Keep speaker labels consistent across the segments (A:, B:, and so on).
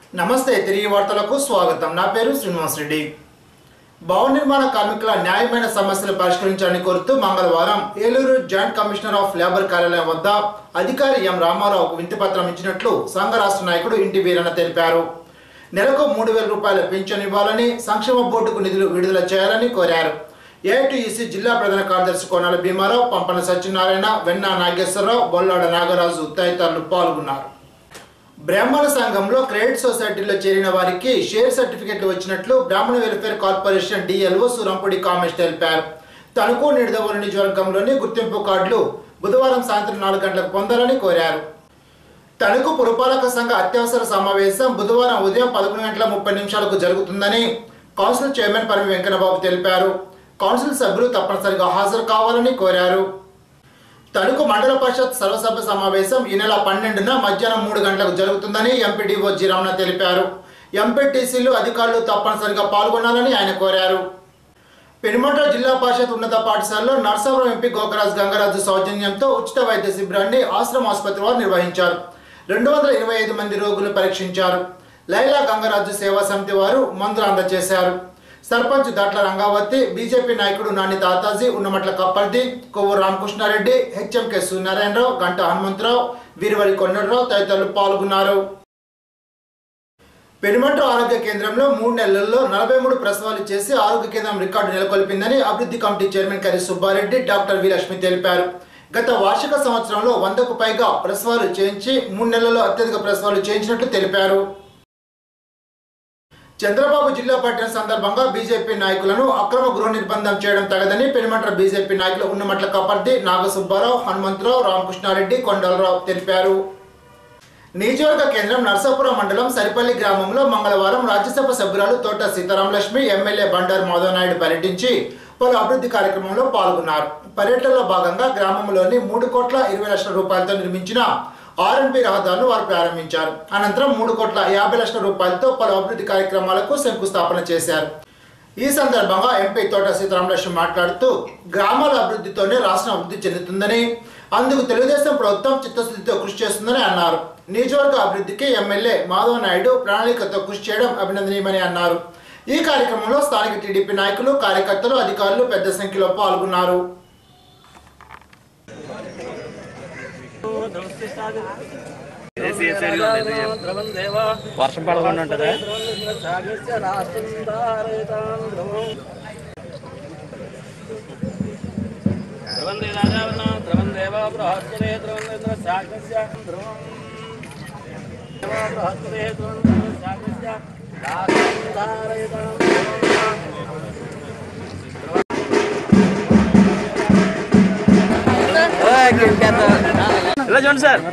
A: నమస్తే తిరిగి వార్తలకు స్వాగతం నా పేరు శ్రీనివాస్ రెడ్డి భవన నిర్మాణ కార్మికుల న్యాయమైన సమస్యలు పరిష్కరించాలని కోరుతూ మంగళవారం Eluru joint commissioner of labour కార్యాలయం వద్ద అధికారి ఎం రామారావుకు వింతిపత్రం ఇచ్చినట్లు సంఘ రాష్ట్ర నాయకుడు ఇంటి వీరన్న తెలిపారు నెలకు మూడు వేల రూపాయల పింఛన్ ఇవ్వాలని సంక్షేమ బోర్డుకు నిధులు విడుదల చేయాలని కోరారు ఏఐటీఈసీ జిల్లా ప్రధాన కార్యదర్శి కోనాల భీమారావు పంపన సత్యనారాయణ వెన్నా నాగేశ్వరరావు బొల్లాడ నాగరాజు తదితరులు పాల్గొన్నారు బ్రాహ్మణ సంఘంలో క్రెడిట్ సొసైటీలో చేరిన వారికి షేర్ సర్టిఫికెట్లు వచ్చినట్లు Brahmana welfare corporation DLO Surampudi Kamesh తెలిపారు తణుకు నిడదవోలు నియోజకవర్గంలోని గుర్తింపు కార్డులు బుధవారం సాయంత్రం నాలుగు గంటలకు పొందాలని కోరారు తణుకు పురపాలక సంఘ అత్యవసర సమావేశం బుధవారం ఉదయం పదకొండు గంటల ముప్పై నిమిషాలకు జరుగుతుందని కౌన్సిల్ చైర్మన్ పరిమి వెంకన్నబాబు తెలిపారు కౌన్సిల్ సభ్యులు తప్పనిసరిగా హాజరు కావాలని కోరారు తణుకు మండల పరిషత్ సర్వసభ్య సమావేశం ఈ నెల పన్నెండున మధ్యాహ్నం మూడు గంటలకు జరుగుతుందని ఎంపీడీఓ జి రమణ తెలిపారు ఎంపీటీసీలు అధికారులు తప్పనిసరిగా పాల్గొనాలని ఆయన కోరారు పెనుమంట్ర జిల్లా పరిషత్ ఉన్నత పాఠశాలలో నర్సాపురం ఎంపీ గోకరాజ్ గంగరాజు సౌజన్యంతో ఉచిత వైద్య శిబిరాన్ని ఆశ్రమ ఆసుపత్రి వారు నిర్వహించారు రెండు వందల ఇరవై ఐదు మంది రోగులు పరీక్షించారు లైలా గంగరాజు సేవా సమితి వారు మందులు అందజేశారు సర్పంచ్ దాట్ల రంగావతి బీజేపీ నాయకుడు నాని తాతాజీ ఉన్నమట్ల కప్పల్ది కొవ్వూరు రామకృష్ణారెడ్డి హెచ్ఎంకే సూర్యనారాయణరావు గంట హనుమంతరావు వీరవరి కొండలరావు తదితరులు పాల్గొన్నారు పెనుమంట్ర ఆరోగ్య కేంద్రంలో మూడు నెలల్లో నలభై మూడు ప్రసవాలు చేసి ఆరోగ్య కేంద్రం రికార్డు నెలకొల్పిందని అభివృద్ధి కమిటీ చైర్మన్ కరి సుబ్బారెడ్డి డాక్టర్ వి లక్ష్మి తెలిపారు గత వార్షిక సంవత్సరంలో వందకు పైగా ప్రసవాలు చేయించి మూడు నెలల్లో అత్యధిక ప్రసవాలు చేయించినట్లు తెలిపారు చంద్రబాబు జిల్లా పర్యటన సందర్భంగా బీజేపీ నాయకులను అక్రమ గృహ నిర్బంధం చేయడం తగదని పెనుమంట్ర బీజేపీ నాయకులు ఉన్నమట్ల కపర్ది నాగసుబ్బారావు హనుమంతరావు రామకృష్ణారెడ్డి కొండలరావు తెలిపారు నియోజకవర్గ కేంద్రం నర్సాపురం మండలం సరిపల్లి గ్రామంలో మంగళవారం రాజ్యసభ సభ్యురాలు తోట సీతారామలక్ష్మి ఎమ్మెల్యే బండారు మాధవ్ నాయుడు పర్యటించి పలు అభివృద్ధి కార్యక్రమంలో పాల్గొన్నారు పర్యటనలో భాగంగా గ్రామంలోని మూడు కోట్ల ఇరవై లక్షల రూపాయలతో నిర్మించిన ఆర్ఎన్పి రహదారులు వారు ప్రారంభించారు అనంతరం మూడు కోట్ల యాభై లక్షల రూపాయలతో పలు అభివృద్ధి కార్యక్రమాలకు శంకుస్థాపన చేశారు ఈ సందర్భంగా ఎంపీ తోట సీతారామలక్ష్మి మాట్లాడుతూ గ్రామాల అభివృద్ధితోనే రాష్ట్రం అభివృద్ధి చెందుతుందని అందుకు తెలుగుదేశం ప్రభుత్వం చిత్తశుద్ధితో కృషి చేస్తుందని అన్నారు నియోజకవర్గ అభివృద్ధికి ఎమ్మెల్యే మాధవ్ నాయుడు ప్రణాళికతో కృషి చేయడం అభినందనీయమని అన్నారు ఈ కార్యక్రమంలో స్థానిక టీడీపీ నాయకులు కార్యకర్తలు అధికారులు పెద్ద సంఖ్యలో పాల్గొన్నారు
B: వర్షం పడకుండా ఉంటుందా
C: ధ్రువందే రాజావన ధ్రువందేవ బృహస్పతే ధ్రువందేంద్ర సాగస్య ధ్రువం దేవ బృహస్పతే ధ్రువందేంద్ర సాగస్య రాజం ధారయతాం
B: ఇలా చూడండి సార్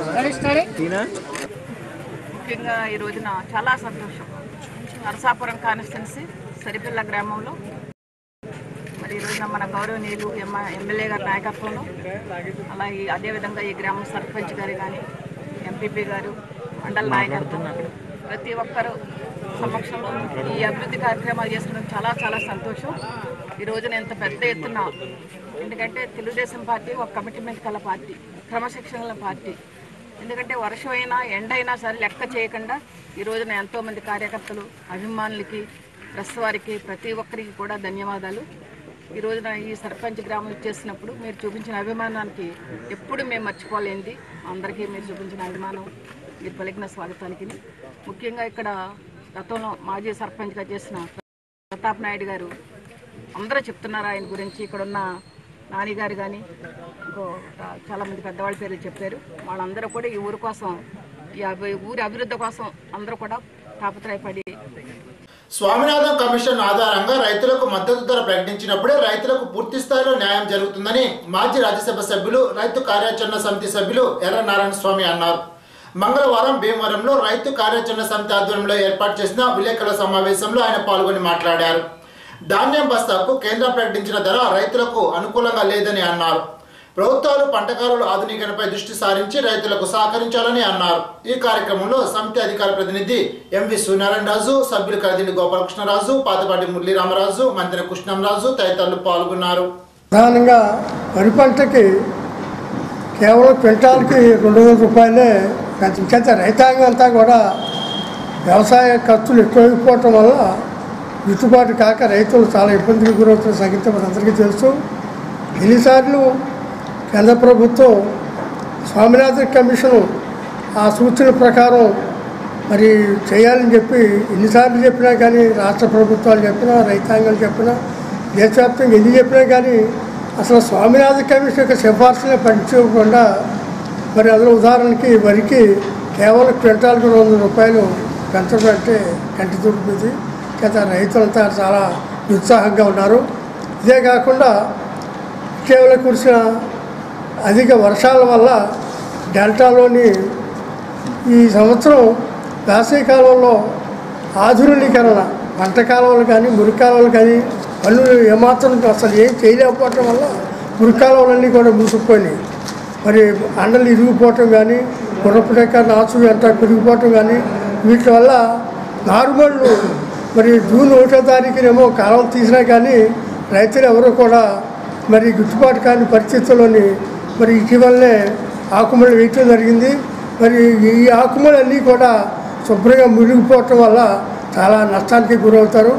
D: ముఖ్యంగా ఈ రోజున చాలా సంతోషం నరసాపురం కాన్స్టిట్యున్సీ సరిపిల్ల గ్రామంలో మరి ఈ రోజున మన గౌరవనీయులు ఎమ్మ ఎమ్మెల్యే గారి నాయకత్వంలో అలాగే అదేవిధంగా ఈ గ్రామం సర్పంచ్ గారు కానీ ఎంపీపీ గారు మండల నాయకత్వం ప్రతి ఒక్కరు సమక్షంలో ఈ అభివృద్ధి కార్యక్రమాలు చేసుకోవడం చాలా చాలా సంతోషం ఈ రోజున ఇంత పెద్ద ఎత్తున ఎందుకంటే తెలుగుదేశం పార్టీ ఒక కమిట్మెంట్ కల పార్టీ క్రమశిక్షణ గల పార్టీ ఎందుకంటే వర్షం అయినా ఎండ అయినా సరే లెక్క చేయకుండా ఈ రోజున ఎంతోమంది కార్యకర్తలు అభిమానులకి ప్రెస్ వారికి ప్రతి ఒక్కరికి కూడా ధన్యవాదాలు ఈ రోజున ఈ సర్పంచ్ గ్రామం చేసినప్పుడు మీరు చూపించిన అభిమానానికి ఎప్పుడు మేము మర్చిపోలేంది అందరికీ మీరు చూపించిన అభిమానం మీరు పలికిన స్వాగతానికి ముఖ్యంగా ఇక్కడ గతంలో మాజీ సర్పంచ్గా చేసిన ప్రతాప్ నాయుడు గారు అందరూ చెప్తున్నారు ఆయన గురించి ఇక్కడ ఉన్న నాని గారు కానీ ఇంకో చాలా మంది పెద్దవాళ్ళ పేర్లు చెప్పారు వాళ్ళందరూ కూడా ఈ ఊరు కోసం ఈ అభి- ఊరి అభివృద్ధి కోసం అందరూ కూడా తాపత్రయపడి
A: స్వామినాథన్ కమిషన్ ఆధారంగా రైతులకు మద్దతు ధర ప్రకటించినప్పుడే రైతులకు పూర్తి స్థాయిలో న్యాయం జరుగుతుందని మాజీ రాజ్యసభ సభ్యులు రైతు కార్యాచరణ సమితి సభ్యులు ఎర్ర నారాయణ స్వామి అన్నారు మంగళవారం భీమవరంలో రైతు కార్యాచరణ సమితి ఆధ్వర్యంలో ఏర్పాటు చేసిన విలేకరుల సమావేశంలో ఆయన పాల్గొని మాట్లాడారు ధాన్యం బస్తాకు కేంద్రం ప్రకటించిన ధర రైతులకు అనుకూలంగా లేదని అన్నారు ప్రభుత్వాలు పంటకారుల ఆధునీకరణపై దృష్టి సారించి రైతులకు సహకరించాలని అన్నారు ఈ కార్యక్రమంలో సమితి అధికార ప్రతినిధి ఎంవి సూర్యనారాయణ రాజు సభ్యులు కరదిండి గోపాలకృష్ణరాజు పాతపాటి మురళీ రామరాజు మంత్రి కృష్ణంరాజు తదితరులు పాల్గొన్నారు
E: ప్రధానంగా వరి పంటకి కేవలం క్వింటాల్కి రెండు వేల రూపాయలే ప్రకటించేత రైతాంగం అంతా కూడా వ్యవసాయ ఖర్చులు ఎక్కువైపోవటం వల్ల గిట్టుబాటు కాక రైతులు చాలా ఇబ్బందులకు గురవుతున్న సంగతి మనందరికీ తెలుసు ఎన్నిసార్లు కేంద్ర ప్రభుత్వం స్వామినాథన్ కమిషను ఆ సూచన ప్రకారం మరి చేయాలని చెప్పి ఎన్నిసార్లు చెప్పినా కానీ రాష్ట్ర ప్రభుత్వాలు చెప్పినా రైతాంగాలు చెప్పినా దేశవ్యాప్తంగా ఎన్ని చెప్పినా కానీ అసలు స్వామినాథన్ కమిషన్ యొక్క సిఫార్సులే పట్టించుకోకుండా మరి అందులో ఉదాహరణకి వరికి కేవలం క్వింటాల్కి రెండు వందల రూపాయలు పెంచడం అంటే కంటి తుడిపింది గత రైతులంతా చాలా ఉత్సాహంగా ఉన్నారు ఇదే కాకుండా ఇటీవల కురిసిన అధిక వర్షాల వల్ల డెల్టాలోని ఈ సంవత్సరం వేసవి కాలంలో ఆధునీకరణ పంట కాలువలు కానీ మురికి కాలువలు కానీ పనులు ఏమాత్రం అసలు ఏం చేయలేకపోవటం వల్ల మురికి కాలువలన్నీ కూడా మూసుకుపోయినాయి మరి అండలు ఇరిగిపోవటం కానీ గుర్రపు డెక్క నాచు అంతా పెరిగిపోవటం కానీ వీటి వల్ల నారుమళ్ళు మరి జూన్ ఒకటో తారీఖునేమో కాలం తీసినా కానీ రైతులు ఎవరు కూడా మరి గిట్టుబాటు కాని పరిస్థితుల్లోని మరి ఇటీవలనే ఆకుమళ్ళు వేయటం జరిగింది మరి ఈ ఆకుమలన్నీ కూడా శుభ్రంగా మురిగిపోవటం వల్ల చాలా నష్టానికి గురవుతారు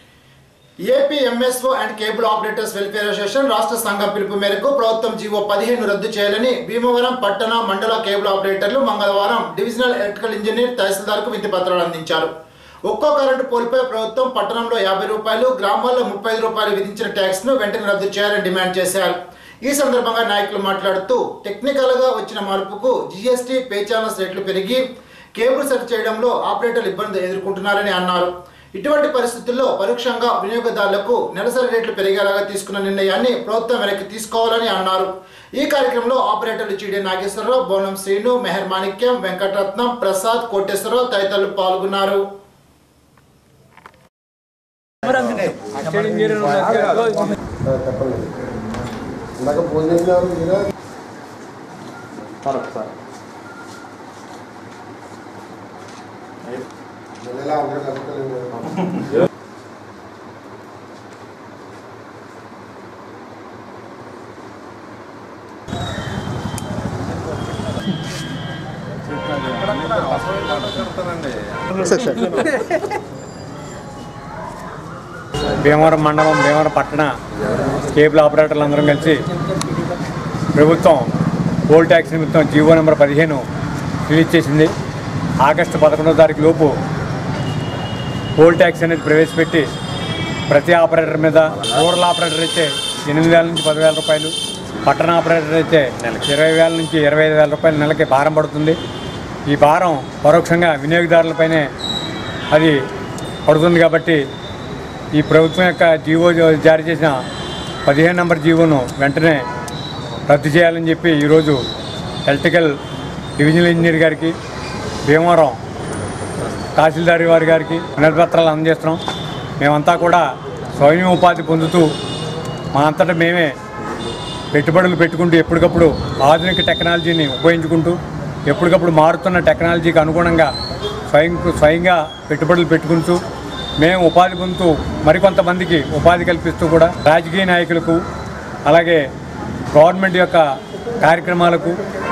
A: AP MSO and cable operators welfare association రాష్ట్ర సంఘం పిలుపు మేరకు ప్రభుత్వం జీవో పదిహేను రద్దు చేయాలని భీమవరం పట్టణ మండల కేబుల్ ఆపరేటర్లు మంగళవారం డివిజనల్ ఎలక్ట్రికల్ ఇంజనీర్ తహసీల్దార్కు వినతి పత్రాలు అందించారు ఒక్కో కరెంటు పోల్పై ప్రభుత్వం పట్టణంలో యాభై రూపాయలు గ్రామాల్లో ముప్పై రూపాయలు విధించిన ట్యాక్స్ ను వెంటనే రద్దు చేయాలని డిమాండ్ చేశారు ఈ సందర్భంగా నాయకులు మాట్లాడుతూ టెక్నికల్ గా వచ్చిన మార్పుకు జీఎస్టీ పే ఛానల్స్ రేట్లు పెరిగి కేబుల్ సెట్ చేయడంలో ఆపరేటర్లు ఇబ్బంది ఎదుర్కొంటున్నారని అన్నారు ఇటువంటి పరిస్థితుల్లో పరోక్షంగా వినియోగదారులకు నెలసరి రేట్లు పెరిగేలాగా తీసుకున్న నిర్ణయాన్ని ప్రభుత్వం వెనక్కి తీసుకోవాలని అన్నారు ఈ కార్యక్రమంలో ఆపరేటర్లు చీడి నాగేశ్వరరావు బోనం శ్రీను మెహర్ మాణిక్యం వెంకటరత్నం ప్రసాద్ కోటేశ్వరరావు తదితరులు పాల్గొన్నారు
B: చెప్పండి ఇందాక ఫోన్ చేసినారు మీరే నేను ఎలా అందరూ కలుపుకోలేదు
F: భీమవరం మండలం భీమవరం పట్టణ కేబుల్ ఆపరేటర్లు అందరం కలిసి ప్రభుత్వం పోల్ ట్యాక్స్ నిమిత్తం జీవో నెంబర్ పదిహేను రిలీజ్ చేసింది ఆగస్టు పదకొండవ తారీఖు లోపు పోల్ ట్యాక్స్ అనేది ప్రవేశపెట్టి ప్రతి ఆపరేటర్ మీద రూరల్ ఆపరేటర్ అయితే ఎనిమిది వేల నుంచి పదివేల రూపాయలు పట్టణ ఆపరేటర్ అయితే నెలకి ఇరవై వేల నుంచి ఇరవై ఐదు వేల రూపాయలు నెలకి భారం పడుతుంది ఈ భారం పరోక్షంగా వినియోగదారులపైనే అది పడుతుంది కాబట్టి ఈ ప్రభుత్వం యొక్క జీవో జారీ చేసిన పదిహేను నెంబర్ జీవోను వెంటనే రద్దు చేయాలని చెప్పి ఈరోజు ఎలక్ట్రికల్ డివిజనల్ ఇంజనీర్ గారికి భీమవరం తహసీల్దార్ వారి గారికి వినతిపత్రాలు అందజేస్తున్నాం మేమంతా కూడా స్వయం ఉపాధి పొందుతూ మా అంతటా మేమే పెట్టుబడులు పెట్టుకుంటూ ఎప్పటికప్పుడు ఆధునిక టెక్నాలజీని ఉపయోగించుకుంటూ ఎప్పటికప్పుడు మారుతున్న టెక్నాలజీకి అనుగుణంగా స్వయం స్వయంగా పెట్టుబడులు పెట్టుకుంటూ మేము ఉపాధి పొందుతూ మరికొంతమందికి ఉపాధి కల్పిస్తూ కూడా రాజకీయ నాయకులకు అలాగే గవర్నమెంట్ యొక్క కార్యక్రమాలకు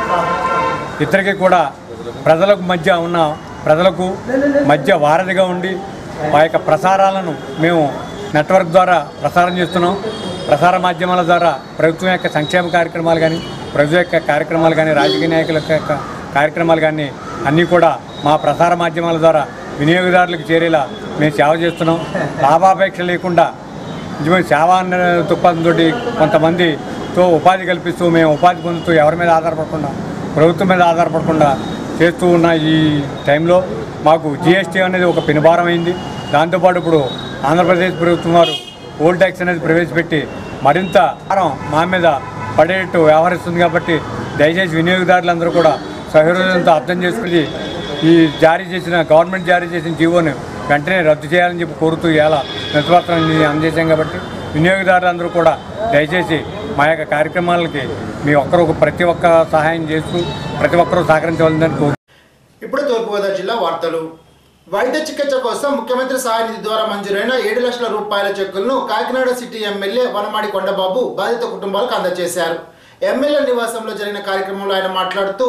F: ఇద్దరికి కూడా ప్రజలకు మధ్య ఉన్న ప్రజలకు మధ్య వారధిగా ఉండి ఆ యొక్క ప్రసారాలను మేము నెట్వర్క్ ద్వారా ప్రసారం చేస్తున్నాం ప్రసార మాధ్యమాల ద్వారా ప్రభుత్వం యొక్క సంక్షేమ కార్యక్రమాలు కానీ ప్రజల యొక్క కార్యక్రమాలు కానీ రాజకీయ నాయకుల యొక్క కార్యక్రమాలు కానీ అన్నీ కూడా మా ప్రసార మాధ్యమాల ద్వారా వినియోగదారులకు చేరేలా మేము సేవ చేస్తున్నాం లాభాపేక్ష లేకుండా నిజమైన సేవా దృక్పథంతో కొంతమందితో ఉపాధి కల్పిస్తూ మేము ఉపాధి పొందుతూ ఎవరి మీద ఆధారపడకుండా ప్రభుత్వం మీద ఆధారపడకుండా చేస్తూ ఉన్న ఈ టైంలో మాకు జిఎస్టీ అనేది ఒక పెనుభారం అయింది దాంతోపాటు ఇప్పుడు ఆంధ్రప్రదేశ్ ప్రభుత్వం వారు ఓల్ ట్యాక్స్ అనేది ప్రవేశపెట్టి మరింత భారం మా మీద పడేటట్టు వ్యవహరిస్తుంది కాబట్టి దయచేసి వినియోగదారులందరూ కూడా సహృదయంతో అర్థం చేసుకుని ఈ జారీ చేసిన గవర్నమెంట్ జారీ చేసిన జీవోని వెంటనే రద్దు చేయాలని చెప్పి కోరుతూ ఇలా నిత్యపత్రం అందజేశాం కాబట్టి వినియోగదారులందరూ కూడా దయచేసి మా యొక్క కార్యక్రమాలకి మీ ఒక్కరు ప్రతి ఒక్క సహాయం చేస్తూ ప్రతి ఒక్కరూ సహకరించవలసిందని కోరు
A: ఇప్పుడు తూర్పుగోదావరి జిల్లా వార్తలు వైద్య చికిత్స కోసం ముఖ్యమంత్రి సహాయ నిధి ద్వారా మంజూరైన ఏడు లక్షల రూపాయల చెక్కులను కాకినాడ సిటీ ఎమ్మెల్యే వనమాడి కొండబాబు బాధిత కుటుంబాలకు అందజేశారు ఎమ్మెల్యే నివాసంలో జరిగిన కార్యక్రమంలో ఆయన మాట్లాడుతూ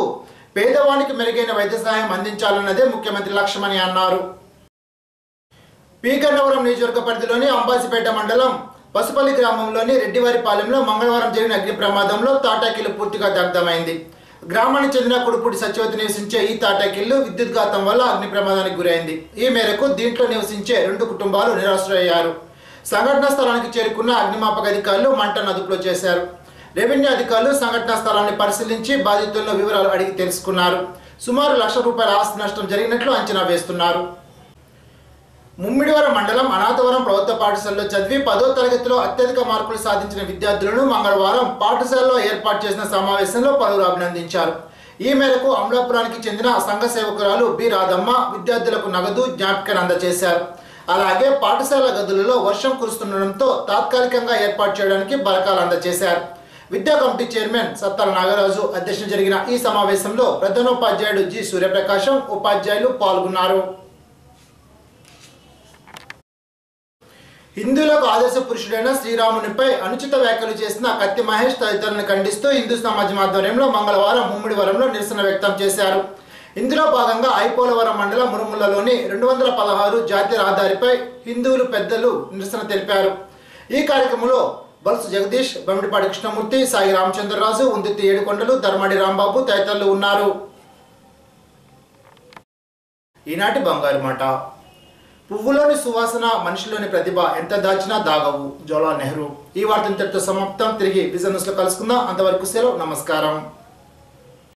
A: పేదవానికి మెరుగైన వైద్య సహాయం అందించాలన్నదే ముఖ్యమంత్రి లక్ష్యమని అన్నారు పీకన్నవరం నియోజకవర్గ పరిధిలోని అంబాసిపేట మండలం పసుపల్లి గ్రామంలోని రెడ్డివారిపాలెంలో మంగళవారం జరిగిన అగ్ని ప్రమాదంలో తాటాకిల్లు పూర్తిగా దగ్ధమైంది గ్రామానికి చెందిన కుడుపూడి సత్యవతి నివసించే ఈ తాటాకిల్లు విద్యుద్ఘాతం వల్ల అగ్ని ప్రమాదానికి గురైంది ఈ మేరకు దీంట్లో నివసించే రెండు కుటుంబాలు నిరాశ్రయ్యారు సంఘటనా స్థలానికి చేరుకున్న అగ్నిమాపక అధికారులు మంటను అదుపులో చేశారు రెవెన్యూ అధికారులు సంఘటనా స్థలాన్ని పరిశీలించి బాధితులను వివరాలు అడిగి తెలుసుకున్నారు సుమారు లక్ష రూపాయల ఆస్తి నష్టం జరిగినట్లు అంచనా వేస్తున్నారు ముమ్మిడివరం మండలం అనాథవరం ప్రభుత్వ పాఠశాలలో చదివి పదో తరగతిలో అత్యధిక మార్కులు సాధించిన విద్యార్థులను మంగళవారం పాఠశాలలో ఏర్పాటు చేసిన సమావేశంలో పలువురు అభినందించారు ఈ మేరకు అమలాపురానికి చెందిన సంఘ సేవకురాలు బి రాధమ్మ విద్యార్థులకు నగదు జ్ఞాపికను అందజేశారు అలాగే పాఠశాల గదులలో వర్షం కురుస్తుండడంతో తాత్కాలికంగా ఏర్పాటు చేయడానికి బలకాలు అందజేశారు విద్యా కమిటీ చైర్మన్ సత్తాల నాగరాజు అధ్యక్షత జరిగిన ఈ సమావేశంలో ప్రధానోపాధ్యాయుడు జి సూర్యప్రకాశం ఉపాధ్యాయులు పాల్గొన్నారు హిందువులకు ఆదర్శ పురుషుడైన శ్రీరామునిపై అనుచిత వ్యాఖ్యలు చేసిన కత్తి మహేష్ తదితరులను ఖండిస్తూ హిందూ సమాజం ఆధ్వర్యంలో మంగళవారం ముమ్మిడివరంలో నిరసన వ్యక్తం చేశారు ఇందులో భాగంగా ఐపోలవరం మండలం మురుములలోని రెండు వందల పదహారు జాతీయ రహదారిపై హిందువులు పెద్దలు నిరసన తెలిపారు ఈ కార్యక్రమంలో బల్సు జగదీష్ బమిడిపాటి కృష్ణమూర్తి సాయి రామచంద్రరాజు ఉందితి ఏడుకొండలు ధర్మాడి రాంబాబు తదితరులు ఉన్నారు ఈనాటి బంగారు మాట పువ్వులోని సువాసన మనిషిలోని ప్రతిభ ఎంత దాచినా దాగవు జవహర్లాల్ నెహ్రూ ఈ వార్త ఇంతటితో సమాప్తం తిరిగి బిజినెస్ లో కలుసుకుందాం అంతవరకు సెలవు నమస్కారం